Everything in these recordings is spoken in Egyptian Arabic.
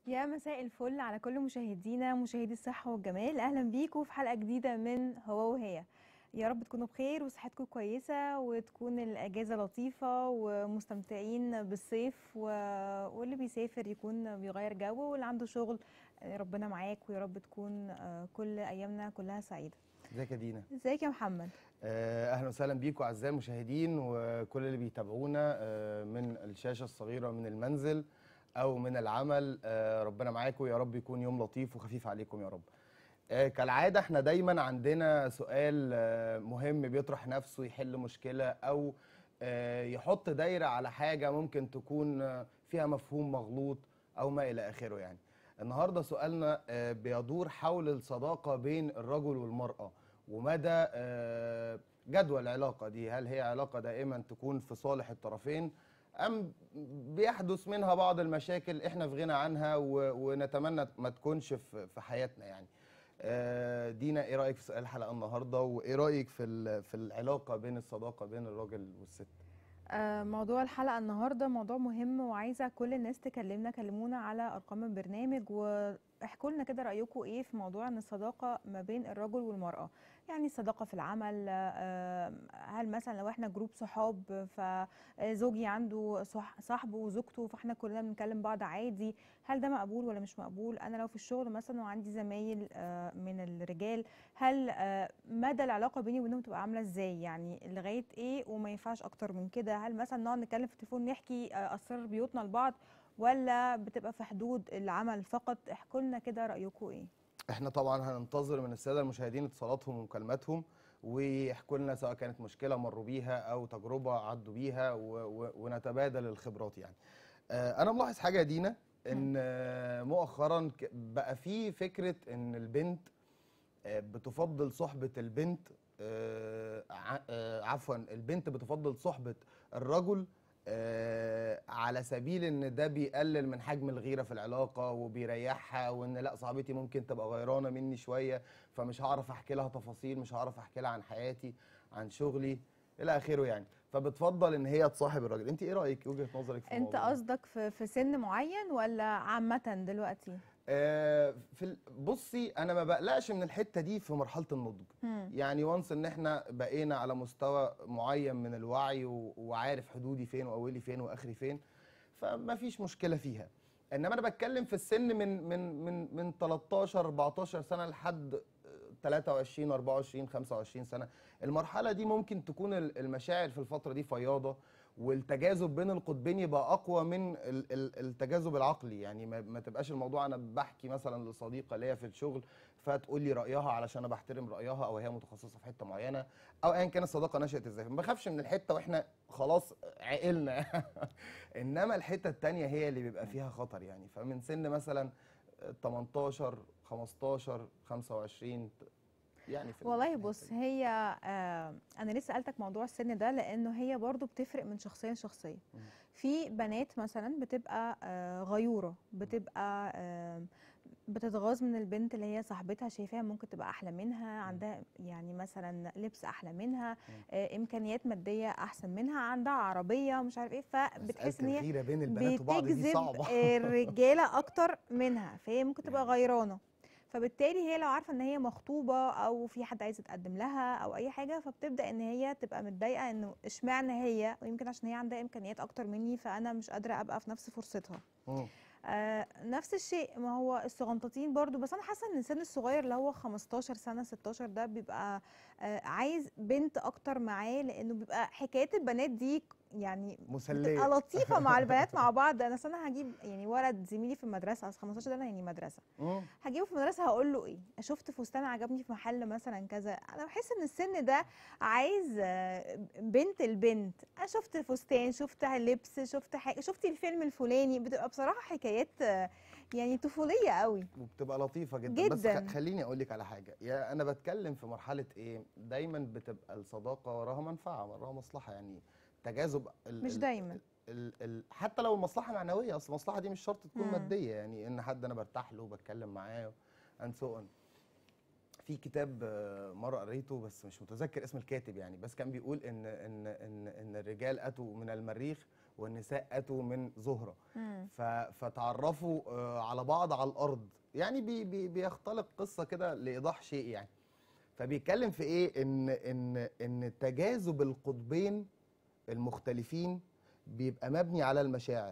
يا مساء الفل على كل مشاهدينا مشاهدي الصحة والجمال أهلا بيكم في حلقة جديدة من هو وهي يا رب تكونوا بخير وصحتكم كويسة وتكون الأجازة لطيفة ومستمتعين بالصيف و... واللي بيسافر يكون بيغير جو واللي عنده شغل ربنا معاك ويا رب تكون آه، كل أيامنا كلها سعيدة ازيك يا دينا ازيك يا محمد آه، اهلا وسهلا بيكم اعزائي المشاهدين وكل اللي بيتابعونا آه، من الشاشه الصغيره من المنزل او من العمل آه، ربنا معاكم يا رب يكون يوم لطيف وخفيف عليكم يا رب آه، كالعاده احنا دايما عندنا سؤال آه، مهم بيطرح نفسه يحل مشكله او آه، يحط دايره على حاجه ممكن تكون آه، فيها مفهوم مغلوط او ما الى اخره يعني النهارده سؤالنا آه، بيدور حول الصداقه بين الرجل والمراه ومدى آه، جدوى العلاقه دي هل هي علاقه دائما تكون في صالح الطرفين ام بيحدث منها بعض المشاكل احنا في غنى عنها و- ونتمنى ما تكونش في في حياتنا يعني آه، دينا ايه رايك في سؤال الحلقه النهارده وايه رايك في ال- في العلاقه بين الصداقه بين الراجل والست آه، موضوع الحلقة النهاردة موضوع مهم وعايزة كل الناس تكلمنا كلمونا على أرقام البرنامج واحكوا لنا كده رأيكم إيه في موضوع إن الصداقة ما بين الرجل والمرأة يعني الصداقة في العمل آه، هل مثلا لو احنا جروب صحاب فزوجي عنده صح- صاحبه وزوجته فاحنا كلنا بنكلم بعض عادي هل ده مقبول ولا مش مقبول أنا لو في الشغل مثلا وعندي زمايل آه، من الرجال هل آه، مدى العلاقه بيني وبينهم تبقى عامله ازاي يعني لغايه ايه وما ينفعش اكتر من كده هل مثلا نقعد نتكلم في التليفون نحكي آه، اسرار بيوتنا لبعض ولا بتبقى في حدود العمل فقط احكوا لنا كده رايكم ايه احنا طبعا هننتظر من الساده المشاهدين اتصالاتهم ومكالماتهم ويحكوا لنا سواء كانت مشكله مروا بيها او تجربه عدوا بيها و و ونتبادل الخبرات يعني. آه انا ملاحظ حاجه يا دينا ان آه، مؤخرا ك- بقى في فكره ان البنت آه، بتفضل صحبه البنت آه، ع- آه، عفوا البنت بتفضل صحبه الرجل آه، على سبيل ان ده بيقلل من حجم الغيره في العلاقه وبيريحها وان لا صاحبتي ممكن تبقى غيرانه مني شويه فمش هعرف احكي لها تفاصيل مش هعرف احكي لها عن حياتي عن شغلي الى اخره يعني فبتفضل ان هي تصاحب الراجل انت ايه رايك وجهه نظرك في انت الموضوع ده؟ قصدك في في سن معين ولا عامه دلوقتي آه، في ال- بصي انا ما بقلقش من الحته دي في مرحله النضج مم. يعني وانس ان احنا بقينا على مستوى معين من الوعي و- وعارف حدودي فين واولي فين واخري فين فما فيش مشكله فيها انما انا بتكلم في السن من من من من 13 14 سنه لحد آه، 23 24 25 سنه المرحله دي ممكن تكون ال- المشاعر في الفتره دي فياضه والتجاذب بين القطبين يبقى اقوى من ال- ال- التجاذب العقلي يعني ما, ما تبقاش الموضوع انا بحكي مثلا لصديقه ليا في الشغل فتقول لي رايها علشان انا بحترم رايها او هي متخصصه في حته معينه او ايا كان الصداقه نشات ازاي ما بخافش من الحته واحنا خلاص عقلنا انما الحته التانية هي اللي بيبقى فيها خطر يعني فمن سن مثلا 18 15 25 يعني في والله الحتة بص دي. هي آه انا لسه سالتك موضوع السن ده لانه هي برضو بتفرق من شخصيه لشخصيه مم. في بنات مثلا بتبقى آه غيوره بتبقى آه بتتغاظ من البنت اللي هي صاحبتها شايفاها ممكن تبقى احلى منها عندها يعني مثلا لبس احلى منها آه امكانيات ماديه احسن منها عندها عربيه مش عارف ايه فبتحس ان مسألة هي الغيرة بين البنات وبعض دي بتجذب صعبة الرجاله اكتر منها فهي ممكن تبقى غيرانه فبالتالي هي لو عارفه ان هي مخطوبه او في حد عايز يتقدم لها او اي حاجه فبتبدا ان هي تبقى متضايقه انه اشمعنى هي ويمكن عشان هي عندها امكانيات اكتر مني فانا مش قادره ابقى في نفس فرصتها مم. آه نفس الشيء ما هو الصغنططين برضو بس انا حاسه ان السن الصغير اللي هو 15 سنه 16 ده بيبقى آه عايز بنت اكتر معاه لانه بيبقى حكايات البنات دي يعني مسلية بتبقى لطيفه مع البنات مع بعض انا أصل انا هجيب يعني ولد زميلي في المدرسه اصل 15 ده يعني مدرسه مم. هجيبه في المدرسه هقول له ايه شفت فستان عجبني في محل مثلا كذا انا بحس ان السن ده عايز آه، بنت البنت انا شفت فستان شفت لبس شفت حاجه شفت الفيلم الفلاني بتبقى بصراحه حكايات آه، يعني طفوليه قوي وبتبقى لطيفة جدا, بس جداً. خ- خليني اقول لك على حاجة يا انا بتكلم في مرحلة ايه دايما بتبقى الصداقة وراها منفعة وراها مصلحة يعني تجاذب ال مش ال- دايما. ال ال ال حتى لو المصلحة معنوية اصل المصلحة دي مش شرط تكون مم. مادية يعني ان حد انا برتاح له وبتكلم معاه and so on في كتاب آه، مره قريته بس مش متذكر اسم الكاتب يعني بس كان بيقول ان ان ان ان الرجال اتوا من المريخ والنساء اتوا من زهره مم. ف- فتعرفوا آه، على بعض على الارض يعني بي بي بيختلق قصه كده لايضاح شيء يعني فبيتكلم في ايه ان ان ان تجاذب القطبين المختلفين بيبقى مبني على المشاعر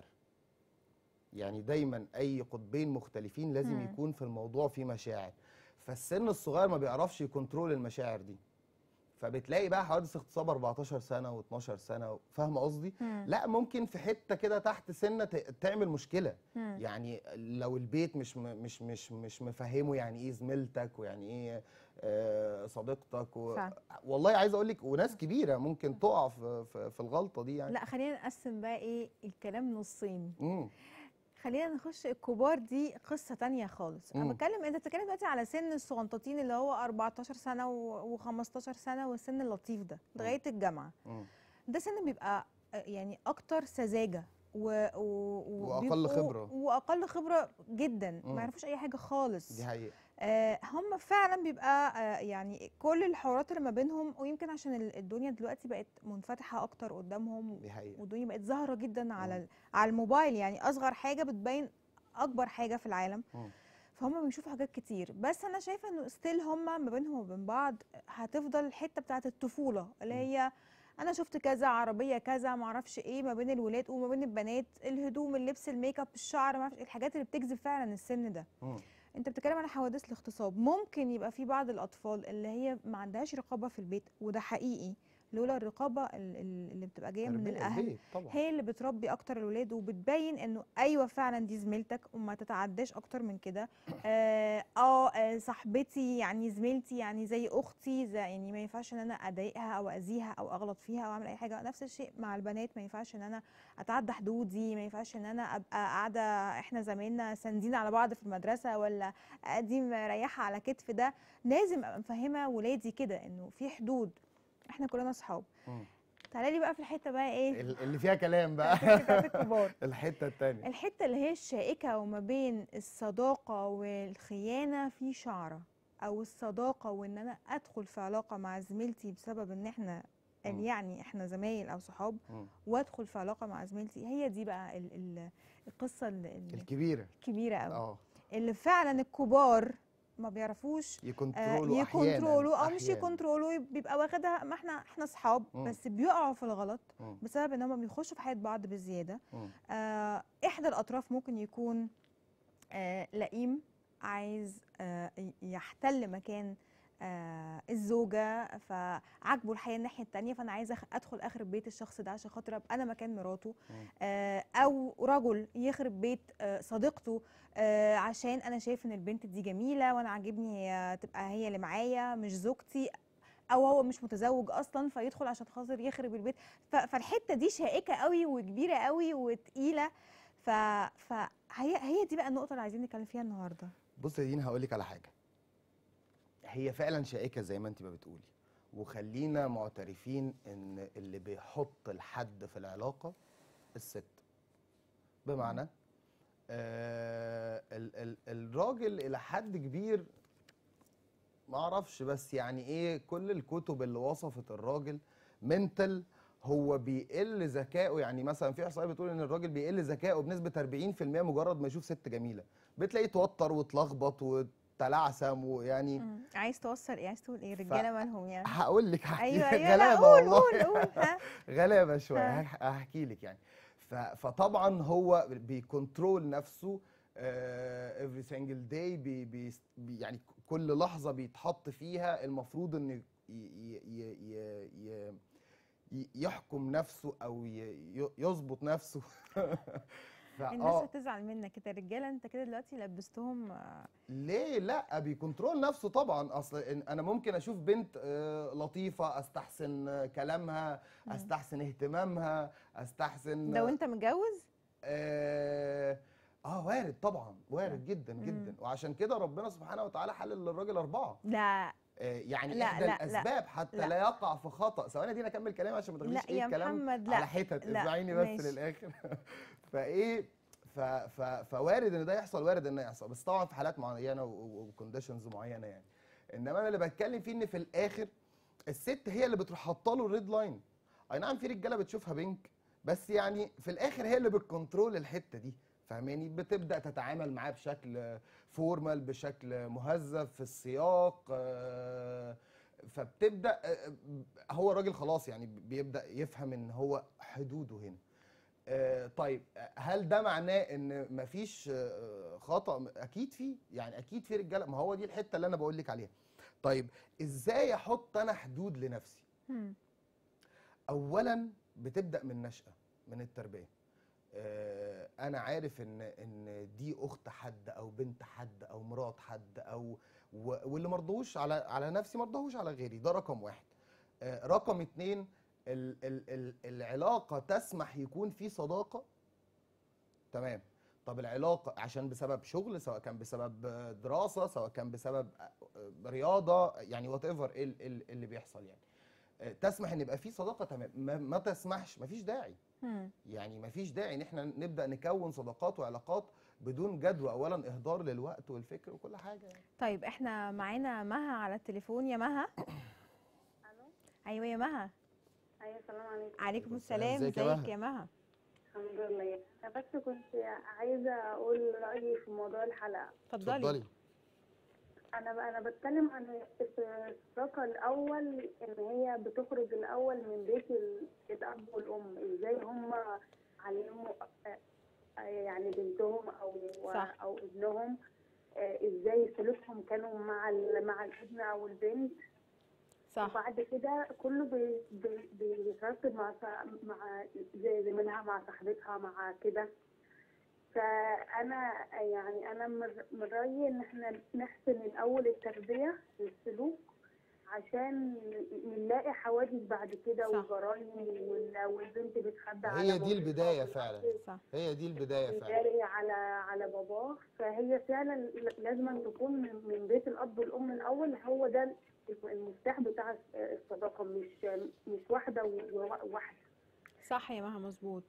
يعني دايما اي قطبين مختلفين لازم مم. يكون في الموضوع في مشاعر فالسن الصغير ما بيعرفش يكنترول المشاعر دي فبتلاقي بقى حوادث اغتصاب 14 سنه و12 سنه فاهمه قصدي مم. لا ممكن في حته كده تحت سنه ت- تعمل مشكله مم. يعني لو البيت مش م- مش مش مش مفهمه يعني ايه زميلتك ويعني ايه آه، صديقتك و... فعلا. والله عايز اقول لك وناس كبيره ممكن تقع في, في, في الغلطه دي يعني لا خلينا نقسم بقى ايه الكلام نصين امم خلينا نخش الكبار دي قصة تانية خالص انا مم. بتكلم انت بتتكلم دلوقتي على سن الصغنطاطين اللي هو 14 سنة و15 سنة والسن اللطيف ده لغاية الجامعة مم. ده سن بيبقى آه، يعني اكتر سذاجة و... و... وأقل وبيبقوا- خبرة. واقل خبرة جدا مم. ما يعرفوش اي حاجة خالص دي حقيقه آه، هم فعلا بيبقى آه، يعني كل الحوارات اللي ما بينهم ويمكن عشان ال- الدنيا دلوقتي بقت منفتحة اكتر قدامهم دي حقيقه والدنيا بقت ظاهرة جدا على مم. ال- على الموبايل يعني اصغر حاجة بتبين اكبر حاجة في العالم مم. فهم بيشوفوا حاجات كتير بس انا شايفة انه ستيل هم ما بينهم وبين بعض هتفضل الحتة بتاعت الطفولة اللي مم. هي انا شفت كذا عربية كذا معرفش ايه ما بين الولاد وما بين البنات الهدوم اللبس الميك اب الشعر معرفش الحاجات اللي بتجذب فعلا السن ده مم. انت بتتكلم على حوادث الاغتصاب ممكن يبقى في بعض الاطفال اللي هي ما عندهاش رقابه في البيت وده حقيقي لولا الرقابه ال- ال- اللي بتبقى جايه من تربية الاهل البيت طبعا هي اللي بتربي اكتر الولاد وبتبين انه ايوه فعلا دي زميلتك وما تتعداش اكتر من كده اه, آه آه، صاحبتي يعني زميلتي يعني زي اختي زي يعني ما ينفعش ان انا اضايقها او اذيها او اغلط فيها او اعمل اي حاجه نفس الشيء مع البنات ما ينفعش ان انا اتعدى حدودي ما ينفعش ان انا ابقى قاعده احنا زمايلنا ساندين على بعض في المدرسه ولا دي مريحه على كتف ده لازم ابقى مفهمه ولادي كده انه في حدود احنا كلنا اصحاب مم. تعالى لي بقى في الحته بقى ايه ال- اللي فيها كلام بقى الحتة بتاعت الكبار الحته الثانيه الحته اللي هي الشائكه وما بين الصداقه والخيانه في شعره او الصداقه وان انا ادخل في علاقه مع زميلتي بسبب ان احنا قال مم. يعني احنا زمايل او صحاب مم. وادخل في علاقه مع زميلتي هي دي بقى ال ال القصه ال- ال- الكبيره الكبيره قوي اه اللي فعلا الكبار ما بيعرفوش آه، يكنترولوا احيانا يكنترولوا او مش أحياناً. يكنترولوا بيبقى واخدها ما احنا احنا اصحاب مم. بس بيقعوا في الغلط مم. بسبب ان هم بيخشوا في حياه بعض بزياده مم. آه احدى الاطراف ممكن يكون آه لئيم عايز آه ي- يحتل مكان آه الزوجه فعاجبه الحياه الناحيه التانية فانا عايزه أخ- ادخل اخرب بيت الشخص ده عشان خاطر ابقى انا مكان مراته مم. آه او رجل يخرب بيت آه صديقته آه عشان انا شايف ان البنت دي جميله وانا عاجبني آه تبقى هي اللي معايا مش زوجتي او هو مش متزوج اصلا فيدخل عشان خاطر يخرب البيت ف- فالحته دي شائكه قوي وكبيره قوي وتقيله ف فهي هي دي بقى النقطه اللي عايزين نتكلم فيها النهارده بص يا دين هقول لك على حاجه هي فعلا شائكه زي ما انت ما بتقولي وخلينا معترفين ان اللي بيحط الحد في العلاقه الست بمعنى آه ال ال الراجل الى حد كبير ما اعرفش بس يعني ايه كل الكتب اللي وصفت الراجل منتل هو بيقل ذكائه يعني مثلا في احصائيه بتقول ان الراجل بيقل ذكائه بنسبه 40% مجرد ما يشوف ست جميله بتلاقيه توتر واتلخبط وتلعثم ويعني مم. عايز توصل ايه عايز تقول ايه الرجاله مالهم يعني هقول لك هحكي ايوه لك ايوه لا غلابه قول والله قول قول ها غلابه شويه ها. هح- هحكي لك يعني ف- فطبعا هو بيكنترول نفسه افري سنجل داي بي بي بي- يعني كل لحظه بيتحط فيها المفروض ان ي- ي- ي- ي- ي- ي- يحكم نفسه او ي- ي- يظبط نفسه الناس فاه هتزعل منك كده الرجاله انت كده دلوقتي لبستهم آه، ليه لا بيكنترول نفسه طبعا اصل إن- انا ممكن اشوف بنت آه، لطيفه استحسن آه، كلامها مم. استحسن اهتمامها استحسن ده وانت متجوز اه اه وارد طبعا وارد جدا مم. جدا وعشان كده ربنا سبحانه وتعالى حلل للراجل اربعه لا آه يعني لا، احدى لا، لا، الاسباب حتى لا. لا, يقع في خطا ثواني دي انا اكمل كلامي عشان ما لا تاخديش ايه يا الكلام محمد لا على حتت لا، اسمعيني بس ماشي. للاخر فايه ف ف فوارد ان ده يحصل وارد ان ده يحصل بس طبعا في حالات معينه وكونديشنز معينه يعني انما انا اللي بتكلم فيه ان في الاخر الست هي اللي بتروح حاطه له الريد لاين اي نعم في رجاله بتشوفها بينك بس يعني في الاخر هي اللي بتكنترول الحته دي فاهماني بتبدا تتعامل معاه بشكل فورمال بشكل مهذب في السياق آه، فبتبدا آه، هو الراجل خلاص يعني بيبدا يفهم ان هو حدوده هنا آه، طيب هل ده معناه ان مفيش آه، خطا اكيد فيه يعني اكيد في رجاله ما هو دي الحته اللي انا بقول لك عليها طيب ازاي احط انا حدود لنفسي مم. اولا بتبدا من نشأة من التربيه آه، انا عارف ان ان دي اخت حد او بنت حد او مرات حد او و- واللي مرضوش على على نفسي مرضوش على غيري ده رقم واحد آه، رقم اتنين ال ال ال العلاقه تسمح يكون في صداقه تمام طب العلاقه عشان بسبب شغل سواء كان بسبب آه، دراسه سواء كان بسبب آه، آه، رياضه يعني وات ايفر ايه ال- ال- اللي بيحصل يعني آه، تسمح ان يبقى في صداقه تمام ما, ما تسمحش مفيش داعي مم. يعني مفيش داعي ان احنا نبدا نكون صداقات وعلاقات بدون جدوى اولا اهدار للوقت والفكر وكل حاجه يعني. طيب احنا معانا مها على التليفون يا مها الو ايوه يا مها ايوه السلام عليكم عليكم السلام. السلام ازيك يا ازيك مها؟ يا مها الحمد لله انا بس كنت عايزه اقول رايي في موضوع الحلقه اتفضلي انا ب- انا بتكلم عن الصداقه الاول ان هي بتخرج الاول من بيت ال- الاب والام ازاي هم علموا آه، آه، يعني بنتهم او صح. او ابنهم آه، ازاي سلوكهم كانوا مع ال- مع الابن او البنت صح وبعد كده كله بي- بي- بيترتب مع صا- مع زي زميلها مع صاحبتها مع كده فانا يعني انا من من رايي ان احنا نحسن الاول التربيه والسلوك عشان نلاقي حوادث بعد كده صح. وجرايم وال- والبنت بتخبى على هي دي باباها البدايه والأخ فعلا صح هي دي البدايه فعلا بيداري على على باباه فهي فعلا لازم تكون من من بيت الاب والام الاول هو ده المفتاح بتاع الصداقه مش مش واحده وواحده صح يا مها مظبوط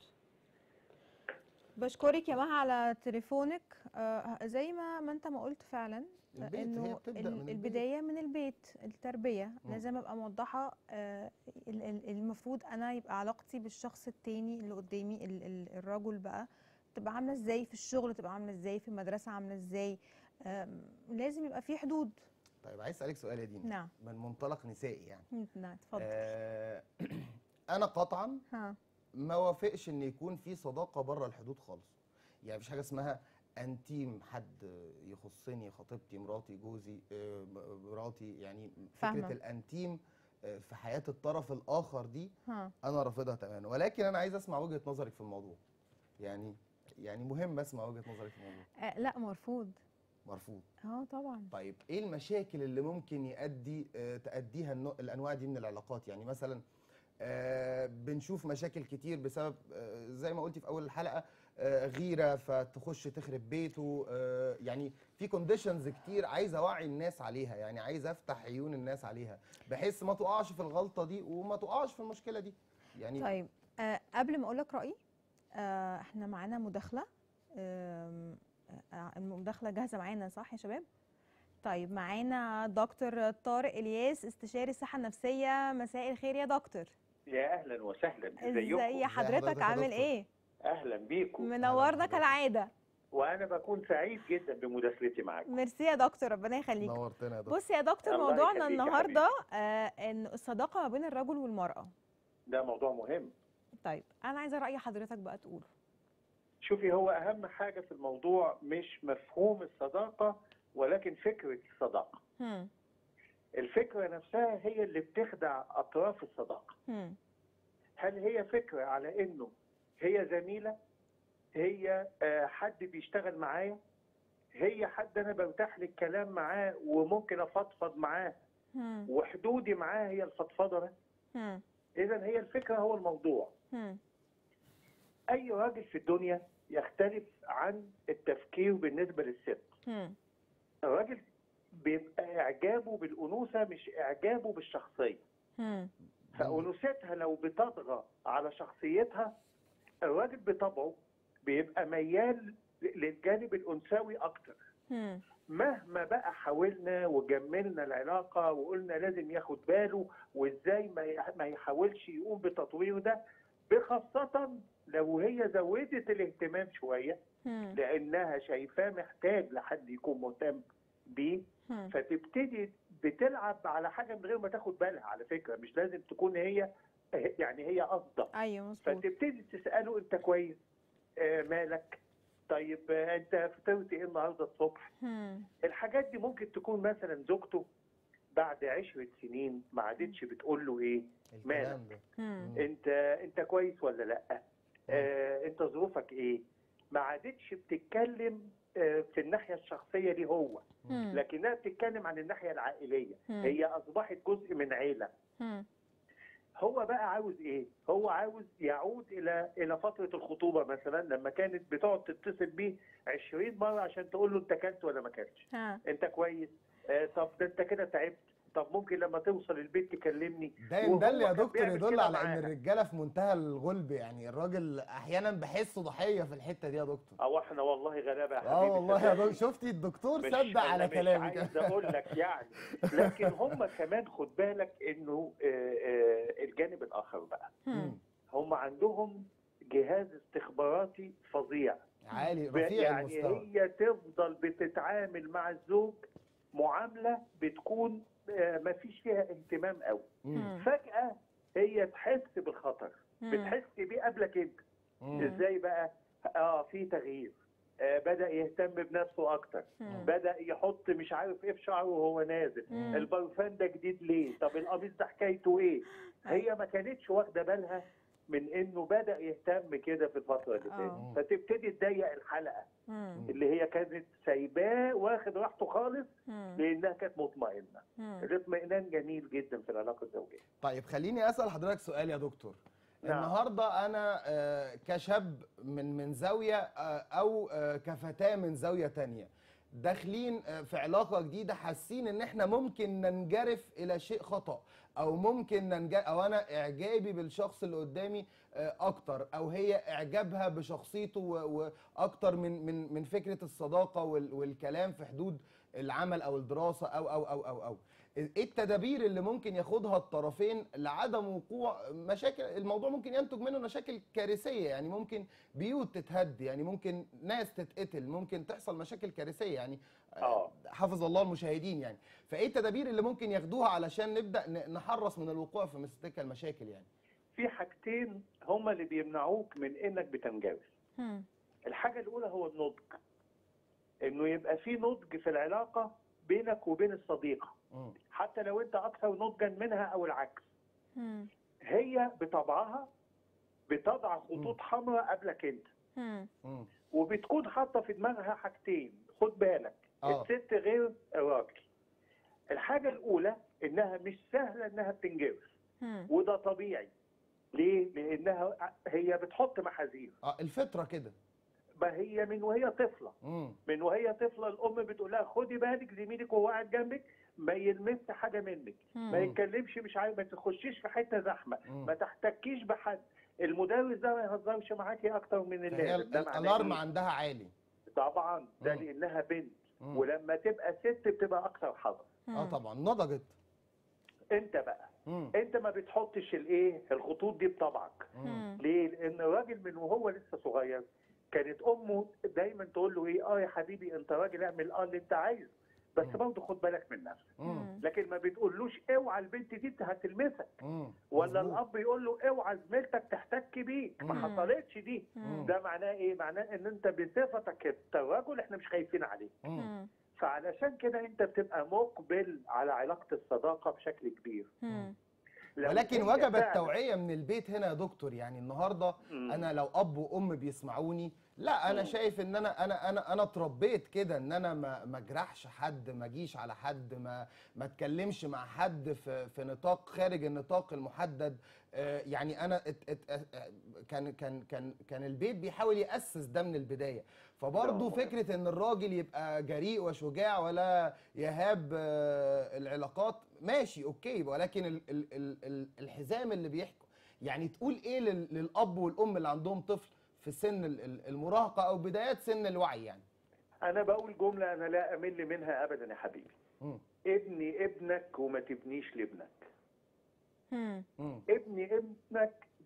بشكرك يا مها على تليفونك آه زي ما ما انت ما قلت فعلا آه، البيت هي انه بتبدا ال- من البيت البدايه من البيت التربيه مم. لازم ابقى موضحه آه، ال- ال- المفروض انا يبقى علاقتي بالشخص التاني اللي قدامي ال- ال- الرجل بقى تبقى عامله ازاي في الشغل تبقى عامله ازاي في المدرسه عامله ازاي آم، لازم يبقى في حدود طيب عايز اسالك سؤال يا دينا نعم من منطلق نسائي يعني نعم اتفضل آه انا قطعا ها ما وافقش ان يكون في صداقه بره الحدود خالص يعني مفيش حاجه اسمها انتيم حد يخصني خطيبتي مراتي جوزي آه، مراتي يعني فاهمة. فكره الانتيم آه، في حياه الطرف الاخر دي ها انا رافضها تماما ولكن انا عايز اسمع وجهه نظرك في الموضوع يعني يعني مهم اسمع وجهه نظرك في الموضوع آه لا مرفوض مرفوض اه طبعا طيب ايه المشاكل اللي ممكن يؤدي آه، تأديها النوع- الانواع دي من العلاقات يعني مثلا آه، بنشوف مشاكل كتير بسبب آه، زي ما قلتي في اول الحلقه آه، غيره فتخش تخرب بيته آه، يعني في كونديشنز كتير عايز اوعي الناس عليها يعني عايز افتح عيون الناس عليها بحيث ما تقعش في الغلطه دي وما تقعش في المشكله دي يعني طيب آه قبل ما اقول لك رايي آه احنا معانا مداخله آم، آه المداخله جاهزه معانا صح يا شباب طيب معانا دكتور طارق الياس استشاري الصحه النفسيه مساء الخير يا دكتور يا اهلا وسهلا ازاي ازيكم حضرتك حضرتك يا عامل دكتور؟ ايه اهلا بيكم منورنا بحضرتك. كالعاده وانا بكون سعيد جدا بمداخلتي معاكم ميرسي يا دكتور ربنا يخليك نورتنا يا دكتور بص يا دكتور الله موضوعنا يخليك يا النهارده آه ان الصداقه ما بين الرجل والمراه ده موضوع مهم طيب انا عايزه راي حضرتك بقى تقوله شوفي هو اهم حاجه في الموضوع مش مفهوم الصداقه ولكن فكره الصداقه هم الفكره نفسها هي اللي بتخدع اطراف الصداقه هم هل هي فكره على انه هي زميله هي آه، حد بيشتغل معايا هي حد انا برتاح للكلام معاه وممكن افضفض معاه هم وحدودي معاه هي الفضفضه بس هم اذا هي الفكره هو الموضوع هم اي راجل في الدنيا يختلف عن التفكير بالنسبه للست هم الراجل بيبقى اعجابه بالانوثه مش اعجابه بالشخصيه هم فانوثتها لو بتطغى على شخصيتها الراجل بطبعه بيبقى ميال للجانب الانثوي اكتر هم مهما بقى حاولنا وجملنا العلاقه وقلنا لازم ياخد باله وازاي ما ي- ما يحاولش يقوم بتطويره ده بخاصة لو هي زودت الاهتمام شوية مم. لأنها شايفاه محتاج لحد يكون مهتم بيه مم. فتبتدي بتلعب على حاجة من غير ما تاخد بالها على فكرة مش لازم تكون هي يعني هي قصده ايوه مظبوط فتبتدي تسأله أنت كويس آه مالك طيب آه أنت فطرت إيه النهاردة الصبح مم. الحاجات دي ممكن تكون مثلا زوجته بعد عشرة سنين ما عادتش بتقول له ايه الكلام ده مم. انت انت كويس ولا لا آه انت ظروفك ايه ما عادتش بتتكلم آه في الناحيه الشخصيه دي هو مم. لكنها بتتكلم عن الناحيه العائليه مم. هي اصبحت جزء من عيله مم. هو بقى عاوز ايه هو عاوز يعود الى الى فتره الخطوبه مثلا لما كانت بتقعد تتصل بيه 20 مره عشان تقول له انت كلت ولا ما كلتش ها انت كويس آه طب ده انت كده تعبت طب ممكن لما توصل البيت تكلمني ده وهو يدل يا كان دكتور بيعمل يدل كده على ان معاها. الرجاله في منتهى الغلب يعني الراجل احيانا بحسه ضحيه في الحته دي يا دكتور او احنا والله غلابه يا حبيبي اه والله يا صدقني. دكتور شفتي الدكتور مش- صدق أنا على مش كلامك عايز اقول لك يعني لكن هم كمان خد بالك انه آه، آه، الجانب الاخر بقى مم. هم عندهم جهاز استخباراتي فظيع عالي ب- رفيع يعني المستوى هي تفضل بتتعامل مع الزوج معامله بتكون ما فيش فيها اهتمام قوي مم. مم. فجاه هي تحس بالخطر مم. بتحس بيه قبلك انت مم. ازاي بقى اه في تغيير آه بدا يهتم بنفسه اكتر مم. بدا يحط مش عارف ايه في شعره وهو نازل مم. البرفان ده جديد ليه طب القميص ده حكايته ايه هي ما كانتش واخده بالها من انه بدا يهتم كده في الفتره اللي آه. فاتت فتبتدي تضيق الحلقه مم. اللي هي كانت سايباه واخد راحته خالص مم. لانها كانت مطمئنه مم. الاطمئنان جميل جدا في العلاقه الزوجيه طيب خليني اسال حضرتك سؤال يا دكتور نعم. النهارده انا آه، كشاب من من زاويه آه، او آه، كفتاه من زاويه تانية داخلين آه، في علاقه جديده حاسين ان احنا ممكن ننجرف الى شيء خطا او ممكن ننجرف او انا اعجابي بالشخص اللي قدامي آه، اكتر او هي اعجابها بشخصيته و- واكتر من من من فكره الصداقه وال- والكلام في حدود العمل او الدراسه او او او او او ايه التدابير اللي ممكن ياخدها الطرفين لعدم وقوع مشاكل الموضوع ممكن ينتج منه مشاكل كارثيه يعني ممكن بيوت تتهد يعني ممكن ناس تتقتل ممكن تحصل مشاكل كارثيه يعني اه حفظ الله المشاهدين يعني فايه التدابير اللي ممكن ياخدوها علشان نبدا ن- نحرص من الوقوع في مثل تلك المشاكل يعني في حاجتين هما اللي بيمنعوك من انك بتنجرف مم. الحاجه الاولى هو النضج انه يبقى في نضج في العلاقه بينك وبين الصديقه مم. حتى لو انت اكثر نضجا منها او العكس مم. هي بطبعها بتضع خطوط حمراء قبلك انت مم. مم. وبتكون حاطه في دماغها حاجتين خد بالك آه. الست غير الراجل الحاجه الاولى انها مش سهله انها بتنجرف مم. وده طبيعي ليه لانها هي بتحط محاذير اه الفطره كده ما هي من وهي طفله مم. من وهي طفله الام بتقول لها خدي بالك زميلك وهو قاعد جنبك ما يلمس حاجه منك مم. ما يتكلمش مش عارف ما تخشيش في حته زحمه مم. ما تحتكيش بحد المدرس ده ما يهزرش معاكي اكتر من فهي اللازم ال- ده معناه الالارم إيه؟ عندها عالي طبعا ده مم. لانها بنت مم. ولما تبقى ست بتبقى اكثر حذر اه مم. طبعا نضجت انت بقى مم. انت ما بتحطش الايه الخطوط دي بطبعك مم. مم. ليه لان الراجل من وهو لسه صغير كانت امه دايما تقول له ايه اه يا حبيبي انت راجل اعمل اه اللي انت عايزه بس مم. برضه خد بالك من نفسك مم. لكن ما بتقولوش اوعى البنت دي هتلمسك مم. ولا مظبوط. الاب يقول له اوعى زميلتك تحتك بيك ما مم. حصلتش دي مم. ده معناه ايه معناه ان انت بصفتك كرجل احنا مش خايفين عليك مم. مم. فعلشان كده انت بتبقى مقبل على علاقه الصداقه بشكل كبير مم. لو ولكن هي وجب فعلاً- التوعيه من البيت هنا يا دكتور يعني النهارده مم. انا لو اب وام بيسمعوني لا انا مم. شايف ان انا انا انا انا اتربيت كده ان انا ما ما اجرحش حد ما اجيش على حد ما ما اتكلمش مع حد في في نطاق خارج النطاق المحدد آه، يعني انا ات ات ات كان كان كان كان البيت بيحاول ياسس ده من البدايه فبرضه ده فكره ان الراجل يبقى جريء وشجاع ولا يهاب آه، العلاقات ماشي اوكي ولكن ال ال ال ال الحزام اللي بيحكوا يعني تقول ايه لل- للاب والام اللي عندهم طفل في سن ال- ال- المراهقه او بدايات سن الوعي يعني انا بقول جمله انا لا امل منها ابدا يا حبيبي مم. ابني ابنك وما تبنيش لابنك مم. مم. ابني ابنك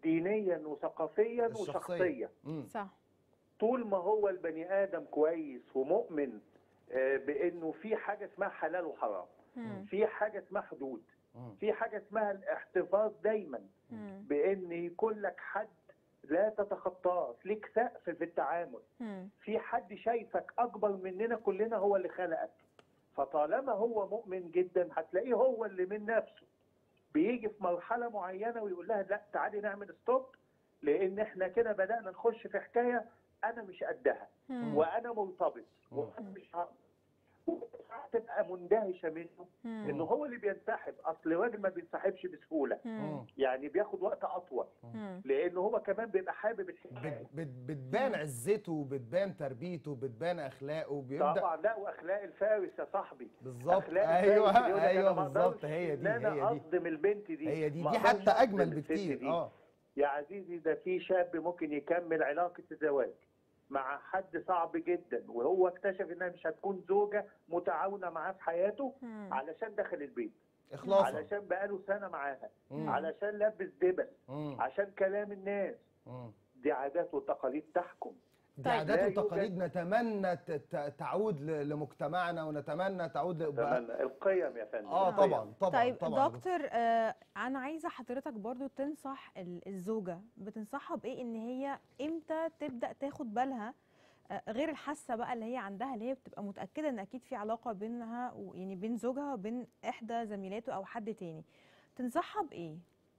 دينيا وثقافيا الشخصية. وشخصيا مم. صح طول ما هو البني ادم كويس ومؤمن آه، بانه في حاجه اسمها حلال وحرام مم. في حاجه اسمها حدود مم. في حاجه اسمها الاحتفاظ دايما مم. بان يكون لك حد لا تتخطاه ليك سقف في التعامل مم. في حد شايفك اكبر مننا كلنا هو اللي خلقك فطالما هو مؤمن جدا هتلاقيه هو اللي من نفسه بيجي في مرحله معينه ويقول لها لا تعالي نعمل ستوب لان احنا كده بدانا نخش في حكايه انا مش قدها مم. وانا مرتبط مم. وانا مش هقدر تبقى مندهشه منه مم. انه هو اللي بينسحب اصل الراجل ما بينسحبش بسهوله مم. يعني بياخد وقت اطول مم. لانه هو كمان بيبقى حابب الحكايه بت- بت- بتبان عزته بتبان تربيته بتبان اخلاقه بيبدا طبعا لا واخلاق الفارس يا صاحبي بالظبط أخلاق ايوه الفارس يقول لك أنا ايوه ما بالظبط أقدرش هي دي إن انا هي دي اصدم البنت دي هي دي ما دي أقدرش حتى أصدم اجمل الست بكتير دي. اه يا عزيزي ده في شاب ممكن يكمل علاقه الزواج مع حد صعب جدا وهو اكتشف انها مش هتكون زوجه متعاونه معاه في حياته مم. علشان دخل البيت اخلاصا علشان بقاله سنه معاها مم. علشان لبس دبل مم. عشان كلام الناس مم. دي عادات وتقاليد تحكم دي طيب. عادات لا يوجد- وتقاليد نتمنى ت- ت- تعود ل- لمجتمعنا ونتمنى تعود ل... تمام القيم يا فندم اه القيم. طبعا طبعا طيب طبعا دكتور آه انا عايزه حضرتك برضو تنصح ال- الزوجه بتنصحها بايه ان هي امتى تبدا تاخد بالها آه غير الحاسه بقى اللي هي عندها اللي هي بتبقى متاكده ان اكيد في علاقه بينها و- يعني بين زوجها وبين احدى زميلاته او حد تاني تنصحها بايه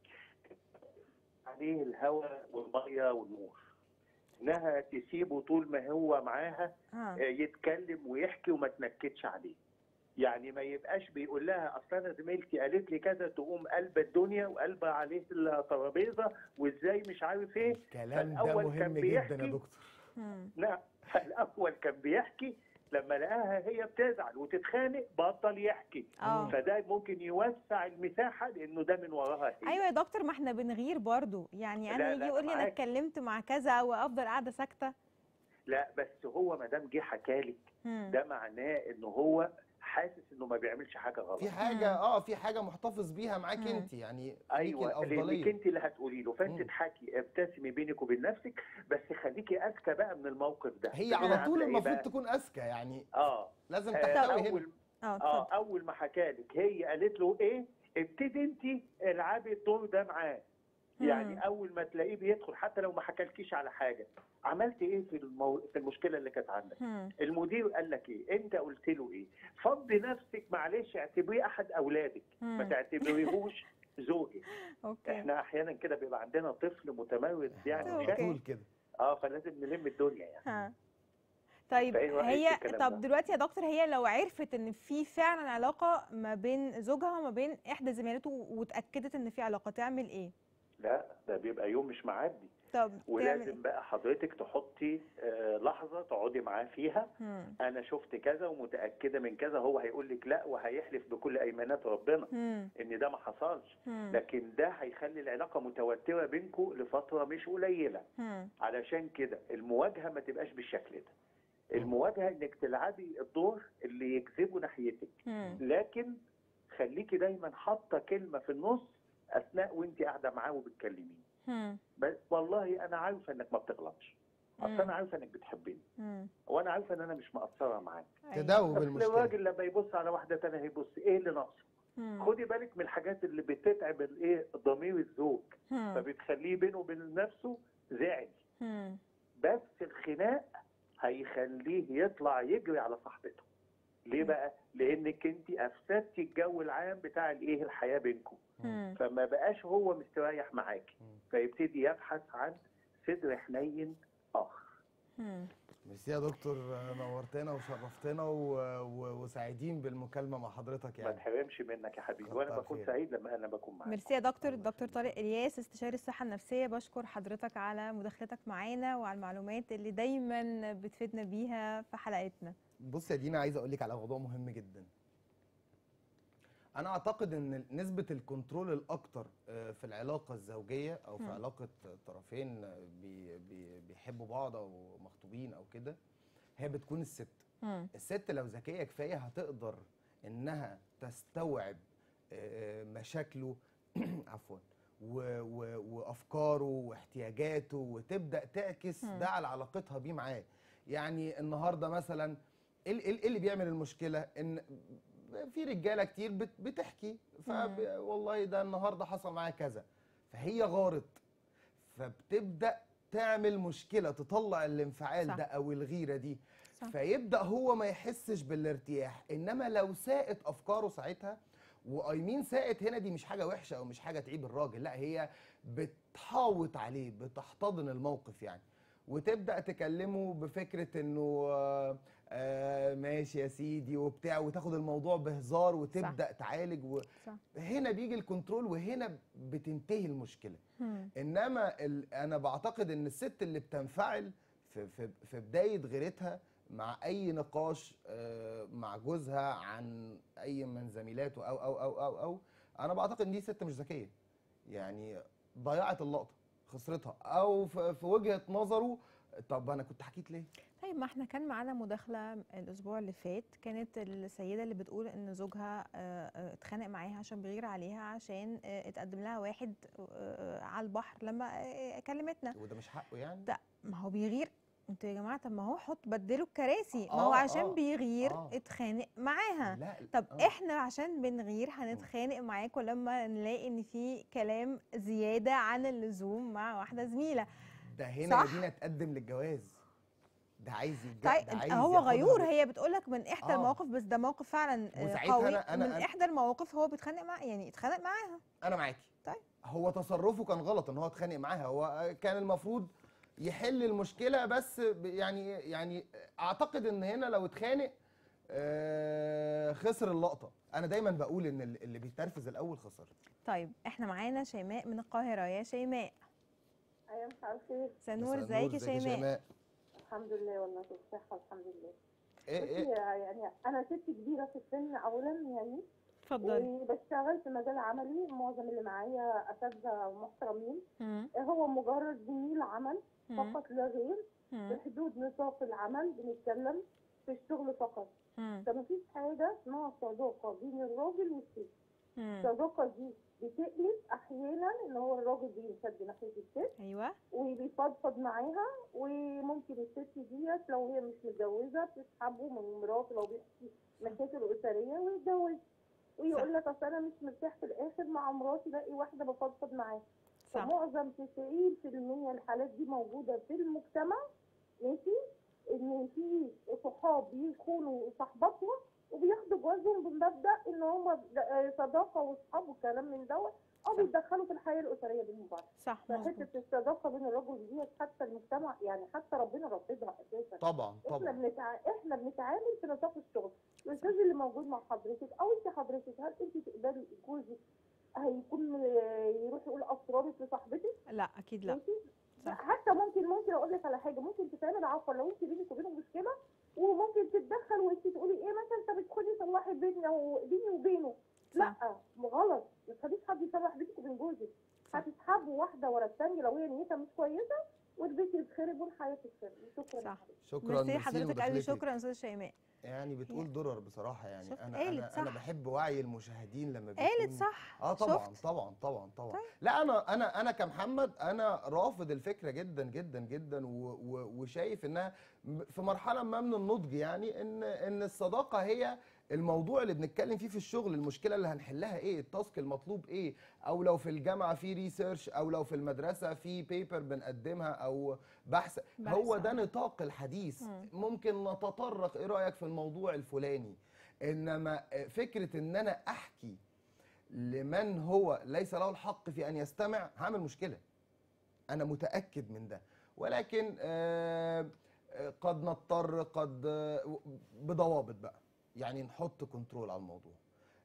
عليه الهواء والميه والنور انها تسيبه طول ما هو معاها ها آه، يتكلم ويحكي وما تنكدش عليه يعني ما يبقاش بيقول لها اصل انا زميلتي قالت لي كذا تقوم قلب الدنيا وقلب عليه الترابيزه وازاي مش عارف ايه الكلام ده فالأول مهم كان جدا بيحكي يا دكتور مم. لا فالاول كان بيحكي لما لقاها هي بتزعل وتتخانق بطل يحكي اه فده ممكن يوسع المساحه لانه ده من وراها هي ايوه يا دكتور ما احنا بنغير برضو يعني لا، انا لا، يجي يقول لي انا معاك. اتكلمت مع كذا وافضل قاعده ساكته لا بس هو ما دام جه حكالك مم. ده معناه ان هو حاسس انه ما بيعملش حاجه غلط في حاجه اه في حاجه محتفظ بيها معاك مم. انت يعني ليكي ايوه لانك الافضليه انت اللي هتقولي له فانت مم. تحكي ابتسمي بينك وبين نفسك بس خليكي اذكى بقى من الموقف ده هي إنها على طول عاملة إيه المفروض بقى؟ تكون اذكى يعني اه لازم آه، تحتوي هنا اول اه اه اتفضل اول ما حكالك هي قالت له ايه ابتدي انت العبي الدور ده معاه مم. يعني اول ما تلاقيه بيدخل حتى لو ما حكالكيش على حاجه عملت ايه في المو... في المشكله اللي كانت عندك مم. المدير قال لك ايه انت قلت له ايه فضي نفسك معلش اعتبريه احد اولادك ما مم. تعتبريهوش زوجك اوكي احنا احيانا كده بيبقى عندنا طفل متمرد يعني أوكي. على شقي طول كده اه فلازم نلم الدنيا يعني ها طيب فإيه رأيك هي في الكلام طب ده؟ دلوقتي يا دكتور هي لو عرفت ان في فعلا علاقه ما بين زوجها وما بين احدى زميلاته واتاكدت ان في علاقه تعمل ايه لا ده بيبقى يوم مش معدي طب تعمل ولازم ايه بقى حضرتك تحطي آه لحظه تقعدي معاه فيها مم. انا شفت كذا ومتاكده من كذا هو هيقول لك لا وهيحلف بكل ايمانات ربنا مم. ان ده ما حصلش مم. لكن ده هيخلي العلاقه متوتره بينكم لفتره مش قليله مم. علشان كده المواجهه ما تبقاش بالشكل ده المواجهه انك تلعبي الدور اللي يجذبه ناحيتك مم. لكن خليكي دايما حاطه كلمه في النص اثناء وانت قاعده معاه وبتكلميه مم. بس والله انا عارفه انك ما بتغلطش اصل مم. انا عارفه انك بتحبني مم. وانا عارفه ان انا مش مقصره معاك أيوة. تداوب اصل المشكله الراجل لما يبص على واحده تانية هيبص ايه اللي ناقصه مم. خدي بالك من الحاجات اللي بتتعب الايه ضمير الزوج مم. فبتخليه بينه وبين نفسه زعل مم. بس الخناق هيخليه يطلع يجري على صاحبته ليه بقى لانك انت افسدتي الجو العام بتاع الايه الحياه بينكم مم. فما بقاش هو مستريح معاكي مم. فيبتدي يبحث عن صدر حنين اخر مم. ميرسي يا دكتور نورتنا وشرفتنا و... و... وسعيدين بالمكالمه مع حضرتك ما يعني تحرمش منك يا حبيبي كتر وانا بكون خيرك. سعيد لما انا بكون معاك ميرسي يا دكتور الدكتور طارق الياس استشاري الصحه النفسيه بشكر حضرتك على مداخلتك معانا وعلى المعلومات اللي دايما بتفيدنا بيها في حلقتنا بص يا دينا عايز اقول لك على موضوع مهم جدا انا اعتقد ان نسبه الكنترول الاكتر آه، في العلاقه الزوجيه او في مم. علاقه طرفين آه، بي بي بيحبوا بعض او مخطوبين او كده هي بتكون الست مم. الست لو ذكيه كفايه هتقدر انها تستوعب آه، مشاكله عفوا و و وافكاره واحتياجاته وتبدا تعكس مم. ده على علاقتها بيه معاه يعني النهارده مثلا ايه إيه- إيه اللي بيعمل المشكله ان في رجاله كتير بت- بتحكي ف مم. والله ده النهارده حصل معايا كذا فهي غارت فبتبدا تعمل مشكله تطلع الانفعال صح. ده او الغيره دي صح. فيبدا هو ما يحسش بالارتياح انما لو ساءت افكاره ساعتها وايمين ساءت هنا دي مش حاجه وحشه او مش حاجه تعيب الراجل لا هي بتحاوط عليه بتحتضن الموقف يعني وتبدا تكلمه بفكره انه آه، آه ماشي يا سيدي وبتاع وتاخد الموضوع بهزار وتبدا تعالج و... صح. هنا بيجي الكنترول وهنا بتنتهي المشكله مم. انما ال... انا بعتقد ان الست اللي بتنفعل في في في بدايه غيرتها مع اي نقاش آه، مع جوزها عن اي من زميلاته او او او او او انا بعتقد ان دي ست مش ذكيه يعني ضيعت اللقطه خسرتها او في في وجهه نظره طب انا كنت حكيت ليه طيب ما احنا كان معانا مداخلة الأسبوع اللي فات كانت السيدة اللي بتقول إن زوجها آه، آه، اتخانق معاها عشان بيغير عليها عشان آه، اتقدم لها واحد آه، على البحر لما آه، كلمتنا وده مش حقه يعني ده ما هو بيغير انتوا يا جماعة طب ما هو حط بدلوا الكراسي ما هو آه، عشان آه، بيغير آه. اتخانق معاها لا طب آه. احنا عشان بنغير هنتخانق معاكم لما نلاقي ان في كلام زيادة عن اللزوم مع واحدة زميلة ده هنا صح. يا دينا تقدم للجواز ده عايز يتج... طيب ده عايز هو ياخدها غيور ب- هي بتقولك من احدى آه. المواقف بس ده موقف فعلا آه، وساعتها قوي أنا- أنا- من أنا- احدى المواقف هو بيتخانق مع يعني اتخانق معاها انا معاكي طيب. هو تصرفه كان غلط ان هو اتخانق معاها هو كان المفروض يحل المشكله بس ب- يعني يعني اعتقد ان هنا لو اتخانق آه، خسر اللقطه انا دايما بقول ان ال- اللي بيتنرفز الاول خسر طيب احنا معانا شيماء من القاهرة يا شيماء ايوه مساء الخير سنور مساء ازيك النور، يا شيماء الحمد لله والله في الصحه الحمد لله ايه بصي ايه يعني انا ست كبيره في السن اولا يعني اتفضلي وبشتغل في مجال عملي معظم اللي معايا اساتذه محترمين مم. هو مجرد زميل عمل مم. فقط لا غير في مم. حدود نطاق العمل بنتكلم في الشغل فقط مم. فمفيش حاجه اسمها صداقه بين الراجل والست مم. الصداقه دي بتقلب احيانا ان هو الراجل بيمتد ناحيه الست ايوه وبيفضفض معاها وممكن الست ديت لو هي مش متجوزه بتسحبه من مراته لو بيحكي مشاكل اسريه ويتجوز ويقول لك اصل انا مش مرتاح في الاخر مع مراتي لاقي واحده بفضفض معاها صح فمعظم 90% الحالات دي موجوده في المجتمع ماشي ان في صحاب بيخونوا صاحباتهم وبياخدوا جوازهم بمبدا ان هم صداقه واصحاب وكلام من دوت او صح. بيتدخلوا في الحياه الاسريه بالمباشر صح مظبوط فحته الصداقه بين الرجل دي حتى المجتمع يعني حتى ربنا رافضها اساسا طبعا احنا طبعا بنتع... احنا بنتعامل في نطاق الشغل الاستاذ اللي موجود مع حضرتك او انت حضرتك هل انت تقدري جوزك هيكون آه، يروح يقول اسرارك لصاحبتك لا اكيد لا ماشي صح. حتى ممكن ممكن اقول لك على حاجه ممكن تتعمل عفوا لو انت بينك وبينه مشكله وممكن تتدخل وانت تقولي ايه مثلا انت بتدخلي تصلحي بيني او بيني وبينه لا غلط ما تخليش حد يصلح بينك وبين جوزك صح. هتسحبوا واحده ورا الثانيه لو هي نيتها مش كويسه والبيت يتخرب والحياه تتخرب شكرا صح. لحضرتك. شكرا ميرسي حضرتك قوي لمداخلتك. شكرا استاذ شيماء يعني بتقول درر بصراحه يعني شفت؟ انا قالت انا انا صح. بحب وعي المشاهدين لما بيكون قالت صح اه طبعا شفت؟ طبعا طبعا طبعا طيب. لا انا انا انا كمحمد انا رافض الفكره جدا جدا جدا و و وشايف انها م- في مرحله ما من النضج يعني ان ان الصداقه هي الموضوع اللي بنتكلم فيه في الشغل المشكله اللي هنحلها ايه التاسك المطلوب ايه او لو في الجامعه في ريسيرش او لو في المدرسه في بيبر بنقدمها او بحث بحث، هو آه. ده نطاق الحديث مم. ممكن نتطرق ايه رايك في الموضوع الفلاني انما فكره ان انا احكي لمن هو ليس له الحق في ان يستمع هعمل مشكله انا متاكد من ده ولكن آه، آه، قد نضطر قد آه، بضوابط بقى يعني نحط كنترول على الموضوع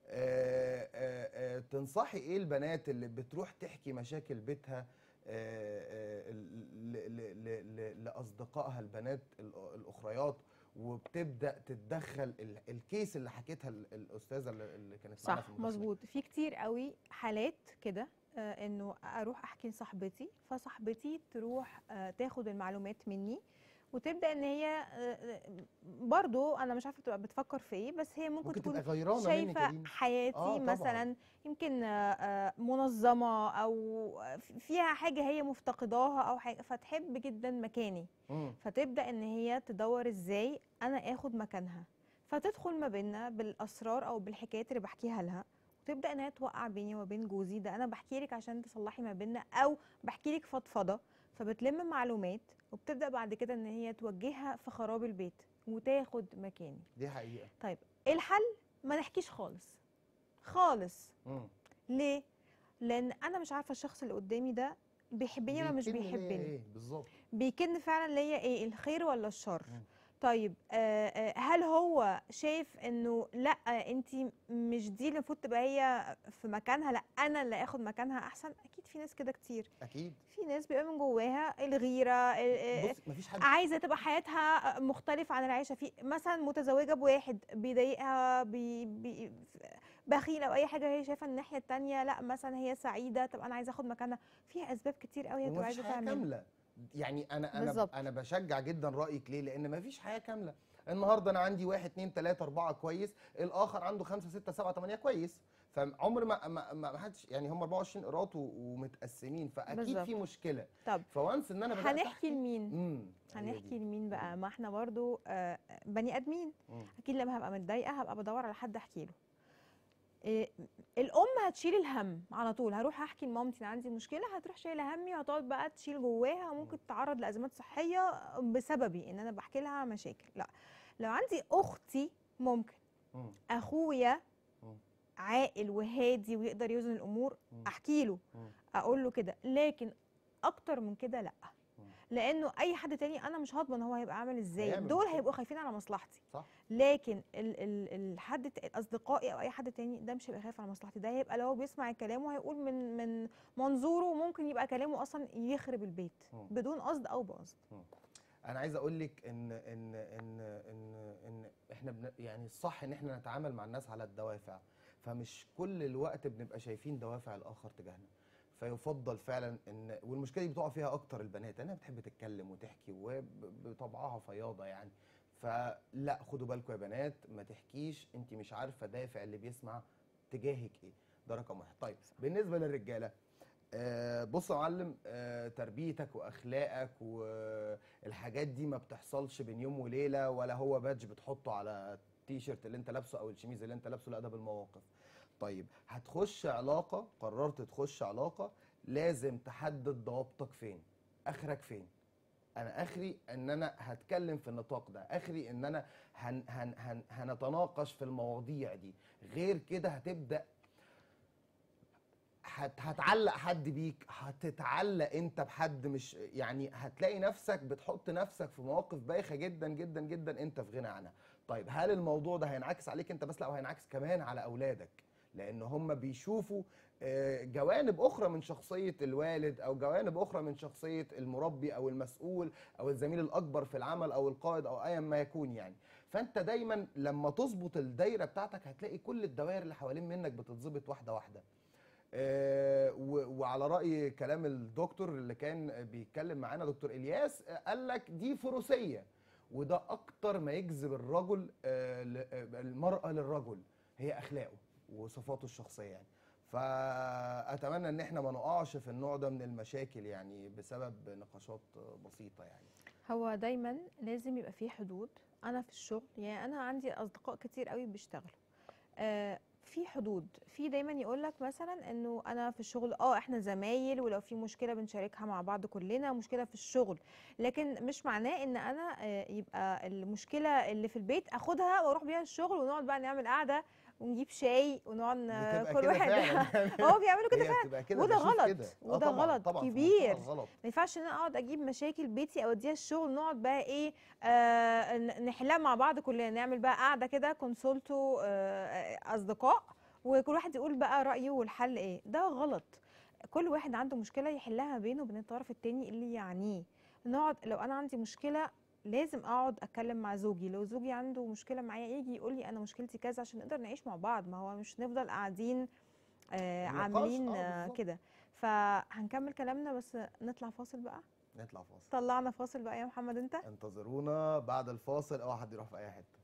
آه، آه، آه، تنصحي ايه البنات اللي بتروح تحكي مشاكل بيتها آه، آه، ل- ل- ل- ل- لاصدقائها البنات الأ- الاخريات وبتبدا تتدخل ال- الكيس اللي حكيتها ال- الاستاذه اللي اللي كانت معانا صح في المداخلة. مظبوط في كتير قوي حالات كده آه، انه اروح احكي لصاحبتي فصاحبتي تروح آه، تاخد المعلومات مني وتبدا ان هي آه، آه، برضو انا مش عارفه بتبقى بتفكر في ايه بس هي ممكن, ممكن تكون تبقى غيرانه مني شايفه كريم حياتي آه، طبعاً. مثلا يمكن آه، آه، منظمه او فيها حاجه هي مفتقداها او حاجه فتحب جدا مكاني مم. فتبدا ان هي تدور ازاي انا اخد مكانها فتدخل ما بيننا بالاسرار او بالحكايات اللي بحكيها لها وتبدا ان هي توقع بيني وبين جوزي ده انا بحكي لك عشان تصلحي ما بيننا او بحكي لك فضفضه فبتلم معلومات وبتبدا بعد كده ان هي توجهها في خراب البيت وتاخد مكاني دي حقيقه طيب ايه الحل ما نحكيش خالص خالص مم. ليه لان انا مش عارفه الشخص اللي قدامي ده بيحبني ولا مش بيكن ليا بيحبني ايه بالظبط بيكن فعلا ليا ايه الخير ولا الشر مم. طيب آه آه، هل هو شايف انه لا انت مش دي اللي المفروض تبقى هي في مكانها لا انا اللي اخد مكانها احسن اكيد في ناس كده كتير اكيد في ناس بيبقى من جواها الغيره ال- آه، بص مفيش حد عايزه تبقى حياتها مختلفه عن العيشه في مثلا متزوجه بواحد بيضايقها بي بي بخيل او اي حاجه هي شايفه الناحيه التانية لا مثلا هي سعيده طب انا عايزه اخد مكانها في اسباب كتير قوي هي بتبقى ومفيش عايزه حياه تعملها كامله يعني انا انا بالظبط. انا بشجع جدا رايك ليه لان مفيش حياه كامله النهارده انا عندي واحد اتنين تلاته اربعه كويس الاخر عنده خمسه سته سبعه تمانيه كويس فعمر ما ما ما ما حدش يعني هم 24 قراط و- ومتقسمين فاكيد بالظبط. في مشكله طب فوانس ان انا بدات هنحكي أحكي، لمين امم هي دي. هنحكي لمين بقى ما احنا برضو آه، بني ادمين مم. اكيد لما هبقى متضايقه هبقى بدور على حد احكي له إيه، الام هتشيل الهم على طول هروح احكي لمامتي ان عندي مشكله هتروح شايله همي وهتقعد بقى تشيل جواها وممكن تتعرض لازمات صحيه بسببي ان انا بحكي لها مشاكل لا لو عندي اختي ممكن مم. اخويا مم. عاقل وهادي ويقدر يوزن الامور مم. احكي له مم. اقول له كده لكن اكتر من كده لا مم. لانه اي حد تاني انا مش هضمن هو هيبقى عامل ازاي هيعمل دول مشكلة. هيبقوا خايفين على مصلحتي صح لكن ال ال الحد الت- اصدقائي او اي حد تاني ده مش هيبقى خايف على مصلحتي ده هيبقى لو بيسمع الكلام وهيقول من من منظوره وممكن يبقى كلامه اصلا يخرب البيت مم. بدون قصد او بقصد انا عايز اقول لك ان ان ان ان ان احنا بن يعني الصح ان احنا نتعامل مع الناس على الدوافع فمش كل الوقت بنبقى شايفين دوافع الاخر تجاهنا فيفضل فعلا ان والمشكله دي بتقع فيها اكتر البنات لانها بتحب تتكلم وتحكي وبطبعها فياضه يعني فلا خدوا بالكم يا بنات ما تحكيش انت مش عارفه دافع اللي بيسمع تجاهك ايه ده رقم واحد طيب بالنسبه للرجاله آه بص يا معلم آه تربيتك واخلاقك والحاجات دي ما بتحصلش بين يوم وليله ولا هو بادج بتحطه على التيشيرت اللي انت لابسه او الشميز اللي انت لابسه لا ده بالمواقف طيب هتخش علاقه قررت تخش علاقه لازم تحدد ضوابطك فين اخرك فين انا اخري ان انا هتكلم في النطاق ده اخري ان انا هن هن هن هنتناقش في المواضيع دي غير كده هتبدا هت هتعلق حد بيك هتتعلق انت بحد مش يعني هتلاقي نفسك بتحط نفسك في مواقف بايخه جدا جدا جدا انت في غنى عنها طيب هل الموضوع ده هينعكس عليك انت بس لا وهينعكس كمان على اولادك لان هم بيشوفوا آه، جوانب اخرى من شخصيه الوالد او جوانب اخرى من شخصيه المربي او المسؤول او الزميل الاكبر في العمل او القائد او ايا ما يكون يعني فانت دايما لما تظبط الدايره بتاعتك هتلاقي كل الدوائر اللي حوالين منك بتتظبط واحده واحده آه، و- وعلى راي كلام الدكتور اللي كان بيتكلم معانا دكتور الياس آه، قال لك دي فروسيه وده اكتر ما يجذب الرجل آه، ل- آه، المراه للرجل هي اخلاقه وصفاته الشخصيه يعني فاتمنى ان احنا ما نقعش في النوع ده من المشاكل يعني بسبب نقاشات بسيطه يعني هو دايما لازم يبقى فيه حدود انا في الشغل يعني انا عندي اصدقاء كتير قوي بيشتغلوا آه في حدود في دايما يقول لك مثلا انه انا في الشغل اه احنا زمايل ولو في مشكله بنشاركها مع بعض كلنا مشكله في الشغل لكن مش معناه ان انا آه يبقى المشكله اللي في البيت اخدها واروح بيها الشغل ونقعد بقى نعمل قعده ونجيب شاي ونقعد ن- بتبقى كل كده واحد فعلا هو بيعملوا كده هي بتبقى كده وده بشوف غلط، كده. آه وده طبعاً، غلط طبعاً في كبير. منتهى الغلط ما ينفعش ان انا اقعد اجيب مشاكل بيتي اوديها الشغل نقعد بقى ايه آه ن- نحلها مع بعض كلنا نعمل بقى قاعده كده كونسولتو آه اصدقاء وكل واحد يقول بقى رايه والحل ايه ده غلط كل واحد عنده مشكله يحلها بينه وبين الطرف التاني اللي يعنيه نقعد لو انا عندي مشكله لازم اقعد اتكلم مع زوجي لو زوجي عنده مشكله معايا يجي يقول لي انا مشكلتي كذا عشان نقدر نعيش مع بعض ما هو مش نفضل قاعدين آه نقاش، عاملين آه، آه بالظبط. كده فهنكمل كلامنا بس نطلع فاصل بقى نطلع فاصل طلعنا فاصل بقى يا محمد انت انتظرونا بعد الفاصل او حد يروح في اي حته